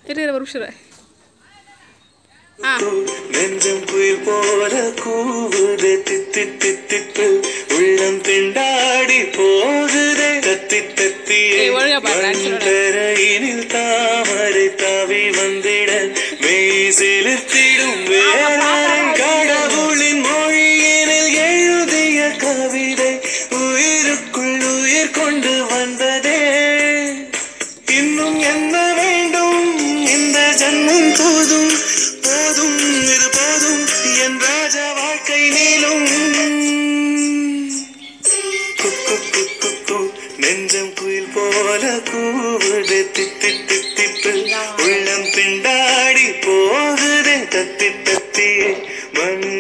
இரு இரு, ஒரு நிமிஷம் இரு. ஆ நெஞ்சம் குயில் போல கூவுது தித்தி தித்திப்பு உள்ளம் திண்டாடி போகுதே தத்தி தத்தி ஏய், ஒழுங்கா பாரு, dance ஓட. தரையினில் தாமரை தாவி வந்திட மெய் செலுத்திடும் வேறரை கடவுளின் மொழியினில் எழுதிய கவிதை உயிருக்குள் உயிர் கொண்டு வந்ததே இன்னும் என்ன வேண்டும் இந்த ஜன்மம் போதும் போதும் இது போதும் என் ராஜா வாழ்க்கை நீளும் குக்கு குக்கு கு நெஞ்சம் குயில் போல கூவுது தித்தி தித்திப்பு உள்ளம் திண்டாடி போகுதே தத்தி தத்தி மண்